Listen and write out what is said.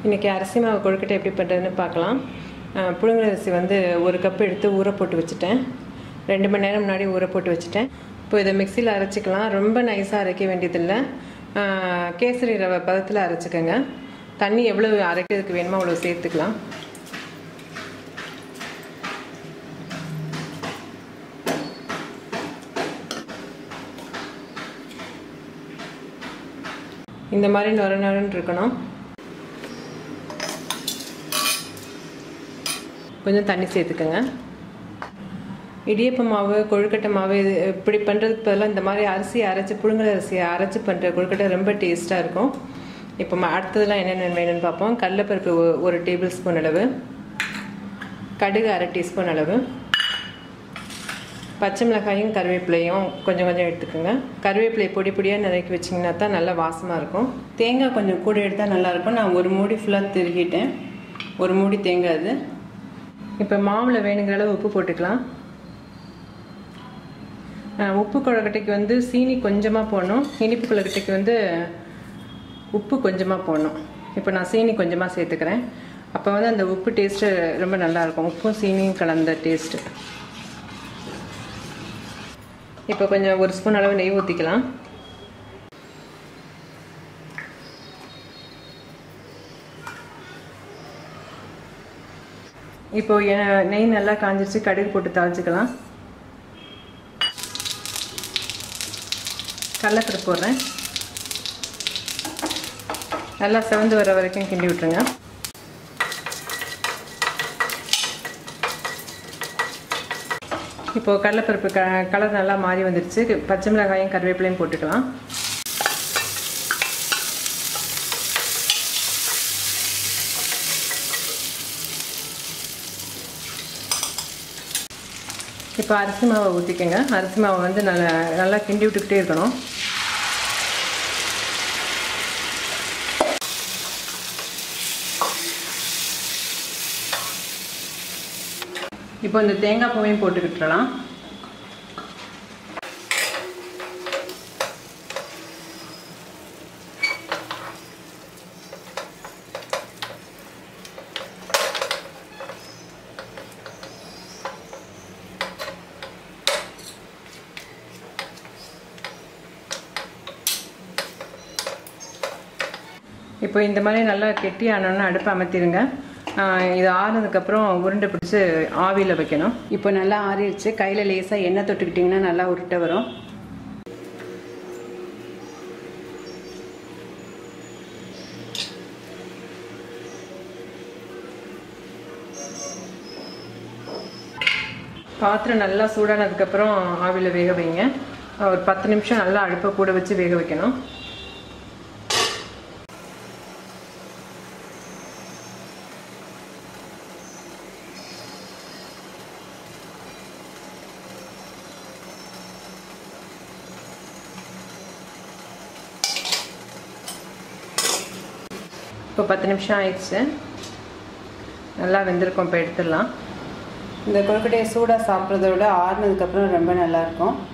இன்றைக்கி அரிசி மாவு கொழுக்கட்டை எப்படி பண்ணுறதுன்னு பார்க்கலாம் அஹ் புழுங்கல் அரிசி வந்து ஒரு கப் எடுத்து ஊற போட்டு வச்சுட்டேன் ரெண்டு மணி நேரம் முன்னாடி ஊற போட்டு வச்சுட்டேன் இப்போ இதை மிக்சியில் அரைச்சிக்கலாம் ரொம்ப நைஸாக அரைக்க வேண்டியதில்லை அஹ் கேசரி ரவை பதத்தில் அரைச்சிக்கோங்க தண்ணி எவ்வளோ அரைக்கிறதுக்கு வேணுமோ அவ்வளோ சேர்த்துக்கலாம் இந்த மாதிரி நொர நொரன்னு இருக்கணும் கொஞ்சம் தண்ணி சேர்த்துக்கோங்க இடியப்ப மாவு கொழுக்கட்டை மாவு இது இப்படி பண்ணுறதுக்கு பதிலாக இந்த மாதிரி அரிசி அரைச்சி புழுங்கல் அரிசியை அரைச்சி பண்ணுற கொழுக்கட்டை ரொம்ப டேஸ்ட்டாக இருக்கும் இப்போ ம- அடுத்ததெல்லாம் என்னென்ன வேணும்னு பார்ப்போம் கடலைப்பருப்பு ஒ- ஒரு டேபிள் ஸ்பூன் அளவு கடுகு அரை டீஸ்பூன் அளவு பச்சை மிளகாயும் கருவேப்பிலையும் கொஞ்சம் கொஞ்சம் எடுத்துக்கோங்க கருவேப்பிலை பொடி பொடியாக நறுக்கி வச்சிங்கன்னா தான் நல்லா வாசமாக இருக்கும் தேங்காய் கொஞ்சம் கூட எடுத்தால் நல்லாயிருக்கும் நான் ஒரு மூடி ஃபுல்லாக திருகிட்டேன் ஒரு மூடி தேங்காய் அது இப்போ மாவில் வேணுங்கிற அளவு உப்பு போட்டுக்கலாம் அஹ் உப்பு கொழுக்கட்டைக்கு வந்து சீனி கொஞ்சமாக போடணும் இனிப்பு கொழுக்கட்டைக்கு வந்து உப்பு கொஞ்சமாக போடணும் இப்போ நான் சீனி கொஞ்சமாக சேர்த்துக்கிறேன் அப்போ வந்து அந்த உப்பு டேஸ்ட்டு ரொம்ப நல்லாயிருக்கும் உப்பும் சீனியும் கலந்த டேஸ்ட்டு இப்போ கொஞ்சம் ஒரு ஸ்பூன் அளவு நெய் ஊற்றிக்கலாம் இப்போ எ- நெய் நல்லா காஞ்சிருச்சு கடுகு போட்டு தாளிச்சுக்கலாம் கடலப்பருப்பு போடுறேன் நல்லா செவந்து வர வரைக்கும் கிண்டி விட்டுருங்க இப்போ கடலைப்பருப்பு க கலர் நல்லா மாறி வந்துருச்சு பச்சை மிளகாயும் கருவேப்பிலையும் போட்டுக்கலாம் இப்போ அரிசி மாவை ஊற்றிக்கங்க அரிசி மாவை வந்து நல்லா நல்லா கிண்டி விட்டுக்கிட்டே இருக்கணும் இப்போ இந்த தேங்காய் பூவையும் போட்டுக்கிட்டுறலாம் இப்போ இந்த மாதிரி நல்லா கெட்டி ஆனோன்னு அடுப்பை அமர்த்திடுங்க ஆஹ் இது ஆறுனதுக்கப்புறம் உருண்டை பிடிச்சி ஆவியில் வைக்கணும் இப்போ நல்லா ஆறிடுச்சு கையில் லேசாக எண்ணெய் தொட்டுக்கிட்டிங்கன்னா நல்லா உருட்டை வரும் பாத்திரம் நல்லா சூடானதுக்கப்புறம் ஆவியில் வேக வைங்க ஒரு பத்து நிமிஷம் நல்லா அடுப்பை கூட வச்சு வேக வைக்கணும் இப்போ பத்து நிமிஷம் ஆயிடுச்சு நல்லா வெந்திருக்கும் இப்போ எடுத்துடலாம் இந்த கொழுக்கட்டையை சூடாக சாப்பிட்றத விட ஆறுனதுக்கப்புறம் ரொம்ப நல்லாயிருக்கும்